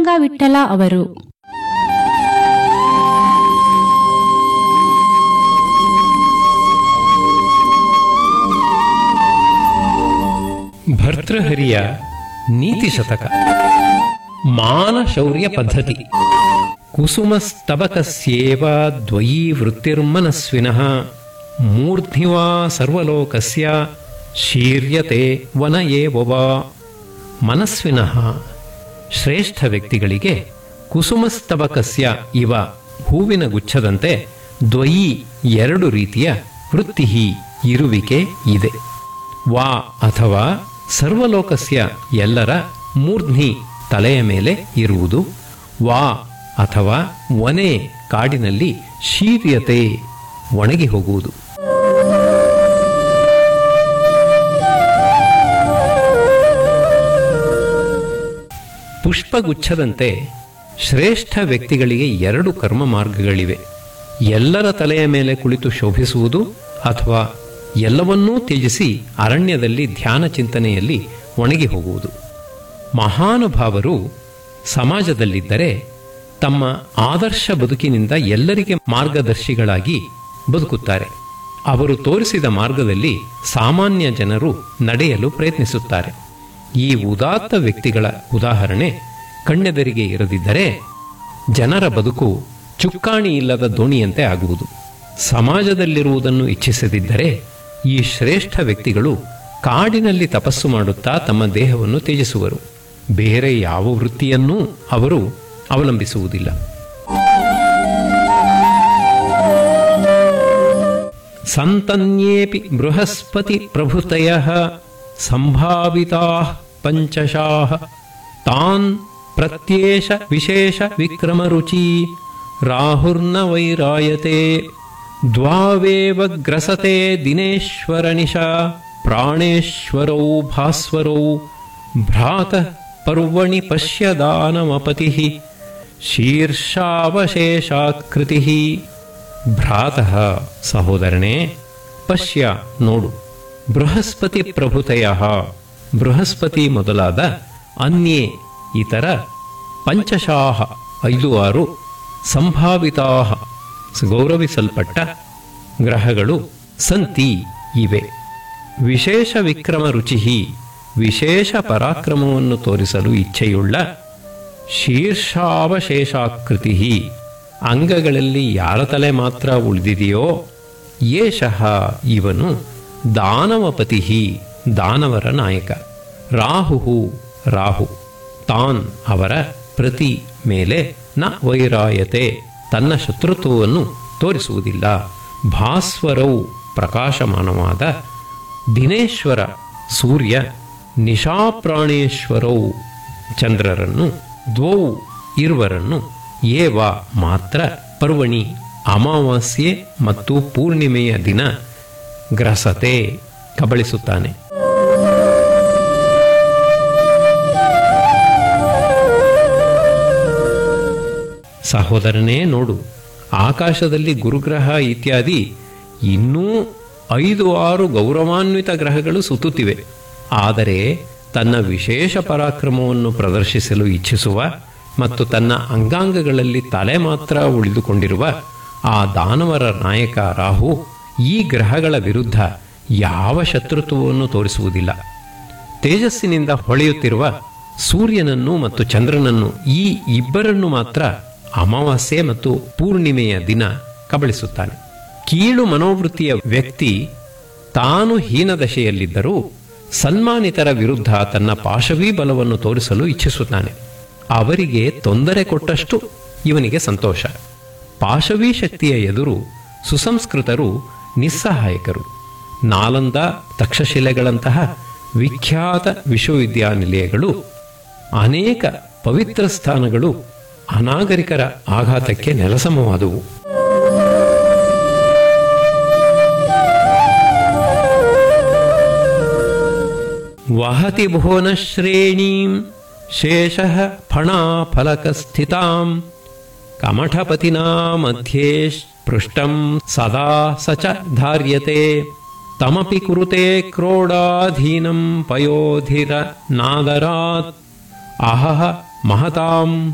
ಪಾಂಡುರಂಗ ವಿಠಲ ಅವರು ಭರ್ತೃಹರಿಯ ನೀತಿ ಶತಕ ಮಾನ ಶೌರ್ಯ ಪದ್ಧತಿ ಕುಸುಮಸ್ತಬಕಸ್ಯೇವ ದ್ವಯೀ ವೃತ್ತಿರ್ಮನಸ್ವಿನಃ ಮೂರ್ಧ್ನಿವಾ ಸರ್ವಲೋಕಸ್ಯ ಶೀರ್ಯತೆ ವನ ಏವವ ಮನಸ್ವಿನಃ ಶ್ರೇಷ್ಠ ವ್ಯಕ್ತಿಗಳಿಗೆ ಕುಸುಮಸ್ತಬಕಸ್ಯ ಇವ ಹೂವಿನ ಗುಚ್ಛದಂತೆ ದ್ವಯೀ ಎರಡು ರೀತಿಯ ವೃತ್ತಿ ಇರುವಿಕೆ ಇದೆ ವಾ ಅಥವಾ ಸರ್ವಲೋಕಸ್ಯ ಎಲ್ಲರ ಮೂರ್ಧ್ನಿ ತಲೆಯ ಮೇಲೆ ಇರುವುದು ವಾ ಅಥವಾ ವನೆ ಕಾಡಿನಲ್ಲಿ ಶೀರ್ಯತೆ ಒಣಗಿ ಹೋಗುವುದು ಪುಷ್ಪಗುಚ್ಛದಂತೆ ಶ್ರೇಷ್ಠ ವ್ಯಕ್ತಿಗಳಿಗೆ ಎರಡು ಕರ್ಮ ಮಾರ್ಗಗಳಿವೆ ಎಲ್ಲರ ತಲೆಯ ಮೇಲೆ ಕುಳಿತು ಶೋಭಿಸುವುದು ಅಥವಾ ಎಲ್ಲವನ್ನೂ ತ್ಯಜಿಸಿ ಅರಣ್ಯದಲ್ಲಿ ಧ್ಯಾನ ಚಿಂತನೆಯಲ್ಲಿ ಒಣಗಿ ಹೋಗುವುದು ಮಹಾನುಭಾವರು ಸಮಾಜದಲ್ಲಿದ್ದರೆ ತಮ್ಮ ಆದರ್ಶ ಬದುಕಿನಿಂದ ಎಲ್ಲರಿಗೆ ಮಾರ್ಗದರ್ಶಿಗಳಾಗಿ ಬದುಕುತ್ತಾರೆ ಅವರು ತೋರಿಸಿದ ಮಾರ್ಗದಲ್ಲಿ ಸಾಮಾನ್ಯ ಜನರು ನಡೆಯಲು ಪ್ರಯತ್ನಿಸುತ್ತಾರೆ ಈ ಉದಾತ್ತ ವ್ಯಕ್ತಿಗಳ ಉದಾಹರಣೆ ಕಣ್ಣೆದರಿಗೆ ಇರದಿದ್ದರೆ ಜನರ ಬದುಕು ಚುಕ್ಕಾಣಿ ಇಲ್ಲದ ದೋಣಿಯಂತೆ ಆಗುವುದು ಸಮಾಜದಲ್ಲಿರುವುದನ್ನು ಇಚ್ಛಿಸದಿದ್ದರೆ ಈ ಶ್ರೇಷ್ಠ ವ್ಯಕ್ತಿಗಳು ಕಾಡಿನಲ್ಲಿ ತಪಸ್ಸು ಮಾಡುತ್ತಾ ತಮ್ಮ ದೇಹವನ್ನು ತ್ಯಜಿಸುವರು ಬೇರೆ ಯಾವ ವೃತ್ತಿಯನ್ನೂ ಅವರು ಅವಲಂಬಿಸುವುದಿಲ್ಲ ಸಂತನ್ಯೇಪಿ ಬೃಹಸ್ಪತಿ ಪ್ರಭೃತಯ ಸಂಭಾವಿತಾ ಪಂಚಶಾಹ ತಾನ್ ಪ್ರತ್ಯೇಷ ವಿಶೇಷ ವಿಕ್ರಮರುಚಿ ರಾಹುರ್ನ ವೈರಾಯತೆ ದ್ವಾವೇವ ಗ್ರಸತೆ ದಿನೇಶ್ವರ ನಿಶಾ ಪ್ರಾಣೇಶ್ವರೌ ಭಾಸ್ವರೌ ಭ್ರಾತ ಪರ್ವಣಿ ಪಶ್ಯ ದಾನಮಪತಿ ಶೀರ್ಷಾವಶೇಷಾಕೃತಿ ಭ್ರಾತಃ ಸಹೋದರನೇ ಪಶ್ಯ ನೋಡು ಬೃಹಸ್ಪತಿ ಪ್ರಭೃತಯ ಬೃಹಸ್ಪತಿ ಮೊದಲಾದ ಅನ್ಯೇ ಇತರ ಪಂಚಶಾಹ ಐದು ಆರು ಸಂಭಾವಿತಾ ಗೌರವಿಸಲ್ಪಟ್ಟ ಗ್ರಹಗಳು ಸಂತಿ ಇವೆ ವಿಶೇಷ ವಿಕ್ರಮ ರುಚಿ ವಿಶೇಷ ಪರಾಕ್ರಮವನ್ನು ತೋರಿಸಲು ಇಚ್ಛೆಯುಳ್ಳ ಶೀರ್ಷಾವಶೇಷಾಕೃತಿ ಅಂಗಗಳಲ್ಲಿ ಯಾರ ತಲೆ ಮಾತ್ರ ಉಳಿದಿದೆಯೋ ಯೇಷಃ ಇವನು ದಾನವಪತಿ ದಾನವರ ನಾಯಕ ರಾಹು ರಾಹು ತಾನ್ ಅವರ ಪ್ರತಿ ಮೇಲೆ ನ ವೈರಾಯತೆ ತನ್ನ ಶತ್ರುತ್ವವನ್ನು ತೋರಿಸುವುದಿಲ್ಲ ಭಾಸ್ವರವು ಪ್ರಕಾಶಮಾನವಾದ ದಿನೇಶ್ವರ ಸೂರ್ಯ ನಿಶಾಪ್ರಾಣೇಶ್ವರವು ಚಂದ್ರರನ್ನು ದ್ವೌ ಇರುವರನ್ನು ಏವ ಮಾತ್ರ ಪರ್ವಣಿ ಅಮಾವಾಸ್ಯೆ ಮತ್ತು ಪೂರ್ಣಿಮೆಯ ದಿನ ಗ್ರಸತೆ ಕಬಳಿಸುತ್ತಾನೆ ಸಹೋದರನೇ ನೋಡು ಆಕಾಶದಲ್ಲಿ ಗುರುಗ್ರಹ ಇತ್ಯಾದಿ ಇನ್ನೂ ಐದು ಆರು ಗೌರವಾನ್ವಿತ ಗ್ರಹಗಳು ಸುತ್ತುತ್ತಿವೆ ಆದರೆ ತನ್ನ ವಿಶೇಷ ಪರಾಕ್ರಮವನ್ನು ಪ್ರದರ್ಶಿಸಲು ಇಚ್ಛಿಸುವ ಮತ್ತು ತನ್ನ ಅಂಗಾಂಗಗಳಲ್ಲಿ ತಲೆ ಮಾತ್ರ ಉಳಿದುಕೊಂಡಿರುವ ಆ ದಾನವರ ನಾಯಕ ರಾಹು ಈ ಗ್ರಹಗಳ ವಿರುದ್ಧ ಯಾವ ಶತ್ರುತ್ವವನ್ನು ತೋರಿಸುವುದಿಲ್ಲ ತೇಜಸ್ಸಿನಿಂದ ಹೊಳೆಯುತ್ತಿರುವ ಸೂರ್ಯನನ್ನು ಮತ್ತು ಚಂದ್ರನನ್ನು ಈ ಇಬ್ಬರನ್ನು ಮಾತ್ರ ಅಮಾವಾಸ್ಯೆ ಮತ್ತು ಪೂರ್ಣಿಮೆಯ ದಿನ ಕಬಳಿಸುತ್ತಾನೆ ಕೀಳು ಮನೋವೃತ್ತಿಯ ವ್ಯಕ್ತಿ ತಾನು ಹೀನದಶೆಯಲ್ಲಿದ್ದರೂ ಸನ್ಮಾನಿತರ ವಿರುದ್ಧ ತನ್ನ ಪಾಶವೀ ಬಲವನ್ನು ತೋರಿಸಲು ಇಚ್ಛಿಸುತ್ತಾನೆ ಅವರಿಗೆ ತೊಂದರೆ ಕೊಟ್ಟಷ್ಟು ಇವನಿಗೆ ಸಂತೋಷ ಪಾಶವೀ ಶಕ್ತಿಯ ಎದುರು ಸುಸಂಸ್ಕೃತರು ನಿಸ್ಸಹಾಯಕರು ನಾಲಂದ ತಕ್ಷಶಿಲೆಗಳಂತಹ ವಿಖ್ಯಾತ ವಿಶ್ವವಿದ್ಯಾನಿಲಯಗಳು ಅನೇಕ ಪವಿತ್ರ ಸ್ಥಾನಗಳು ಅನಾಗರಿಕರ ಆಘಾತಕ್ಕೆ ನೆಲಸಮವಾದುವು ವಹತಿ ಭುವನ ಶ್ರೇಣೀಂ ಶೇಷ ಫಣಾಫಲಕಸ್ಥಿತಾಂ ಕಮಠಪತಿನಾ ಮಧ್ಯೆ ಪೃಷ್ಟಂ ಸದಾ ಸ ಚ ಧಾರ್ಯತೆ ತಮಪಿ ಕುರುತೆ ಕ್ರೋಡಾಧೀನಂ ಪಯೋಧಿರ ನಾದರಾತ್ ಅಹಹ ಮಹತಾಂ